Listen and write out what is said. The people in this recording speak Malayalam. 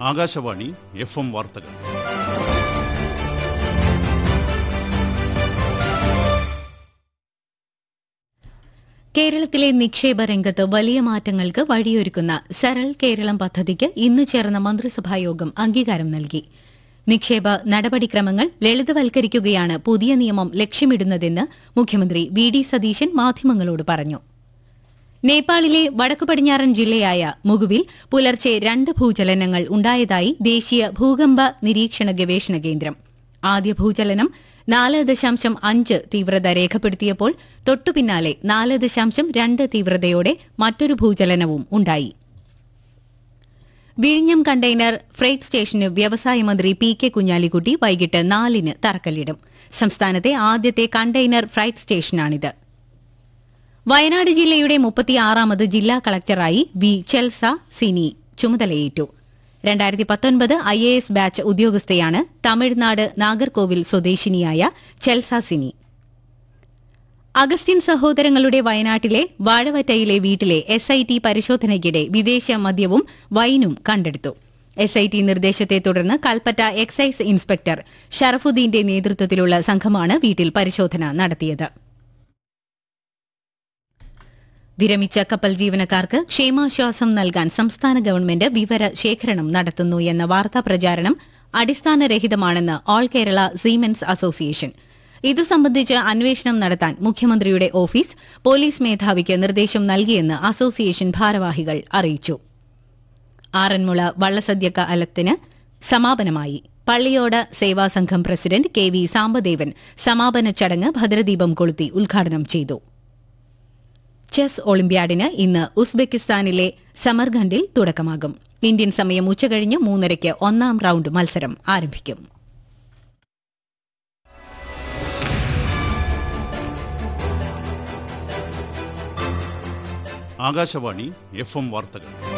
ആകാശവാണി എഫ് എം വാർത്തകൾ കേരളത്തിലെ നിക്ഷേപ രംഗത്ത് വലിയ മാറ്റങ്ങൾക്ക് വഴിയൊരുക്കുന്ന സരൾ കേരളം പദ്ധതിക്ക് ഇന്ന് ചേർന്ന മന്ത്രിസഭായോഗം അംഗീകാരം നൽകി നിക്ഷേപ നടപടിക്രമങ്ങൾ ലളിതവൽക്കരിക്കുകയാണ് പുതിയ നിയമം ലക്ഷ്യമിടുന്നതെന്ന് മുഖ്യമന്ത്രി വി ഡി സതീശൻ മാധ്യമങ്ങളോട് പറഞ്ഞു നേപ്പാളിലെ വടക്കു പടിഞ്ഞാറൻ ജില്ലയായ മുഗുവിൽ പുലർച്ചെ രണ്ട് ഭൂചലനങ്ങൾ ഉണ്ടായതായി ദേശീയ ഭൂകമ്പ നിരീക്ഷണ ഗവേഷണ കേന്ദ്രം ആദ്യ ഭൂചലനം നാല് ദശാംശം അഞ്ച് തീവ്രത രേഖപ്പെടുത്തിയപ്പോൾ തൊട്ടുപിന്നാലെ നാല് ദശാംശം രണ്ട് തീവ്രതയോടെ മറ്റൊരു ഭൂചലനവും ഉണ്ടായി വിഴിഞ്ഞം കണ്ടെയ്നർ ഫ്രൈറ്റ് സ്റ്റേഷന് വ്യവസായ മന്ത്രി പി കെ കുഞ്ഞാലിക്കുട്ടി വൈകിട്ട് നാലിന് തറക്കല്ലിടും സംസ്ഥാനത്തെ ആദ്യത്തെ കണ്ടെയ്നർ ഫ്രൈറ്റ് സ്റ്റേഷനാണിത് വയനാട് ജില്ലയുടെ മുപ്പത്തിയാറാമത് ജില്ലാ കളക്ടറായി വി ചെൽസ സിനി ചുമതലയേറ്റു രണ്ടായിരത്തി പത്തൊൻപത് ഐ എ എസ് ബാച്ച് ഉദ്യോഗസ്ഥയാണ് തമിഴ്നാട് നാഗർകോവിൽ സ്വദേശിനിയായ ചെൽസ സിനി അഗസ്റ്റിൻ സഹോദരങ്ങളുടെ വയനാട്ടിലെ വാഴവറ്റയിലെ വീട്ടിലെ എസ് ഐ ടി പരിശോധനയ്ക്കിടെ വിദേശ മദ്യവും വൈനും കണ്ടെടുത്തു എസ് ഐ ടി നിർദ്ദേശത്തെ തുടർന്ന് കൽപ്പറ്റ എക്സൈസ് ഇൻസ്പെക്ടർ ഷറഫുദ്ദീന്റെ നേതൃത്വത്തിലുള്ള സംഘമാണ് വീട്ടിൽ പരിശോധന നടത്തിയത് വിരമിച്ച കപ്പൽ ജീവനക്കാർക്ക് ക്ഷേമാശ്വാസം നൽകാൻ സംസ്ഥാന ഗവൺമെന്റ് വിവര ശേഖരണം നടത്തുന്നു എന്ന വാർത്താ പ്രചാരണം അടിസ്ഥാനരഹിതമാണെന്ന് ഓൾ കേരള സീമെൻസ് അസോസിയേഷൻ ഇതു സംബന്ധിച്ച് അന്വേഷണം നടത്താൻ മുഖ്യമന്ത്രിയുടെ ഓഫീസ് പോലീസ് മേധാവിക്ക് നിർദ്ദേശം നൽകിയെന്ന് അസോസിയേഷൻ ഭാരവാഹികൾ അറിയിച്ചു ആറന്മുള വള്ളസദ്യ കാലത്തിന് സമാപനമായി Palliyoda Seva Sangham president K V Sambadevan സമാപന ചടങ്ങ് ഭദ്രദീപം കൊളുത്തി ഉദ്ഘാടനം ചെയ്തു ചെസ് ഒളിമ്പ്യാഡിന് ഇന്ന് ഉസ്ബെക്കിസ്ഥാനിലെ സമർഖണ്ഡിൽ തുടക്കമാകും ഇന്ത്യൻ സമയം ഉച്ചകഴിഞ്ഞ് മൂന്നരയ്ക്ക് ഒന്നാം റൌണ്ട് മത്സരം ആരംഭിക്കും ആകാശവാണി എഫ് എം വാർത്തകൾ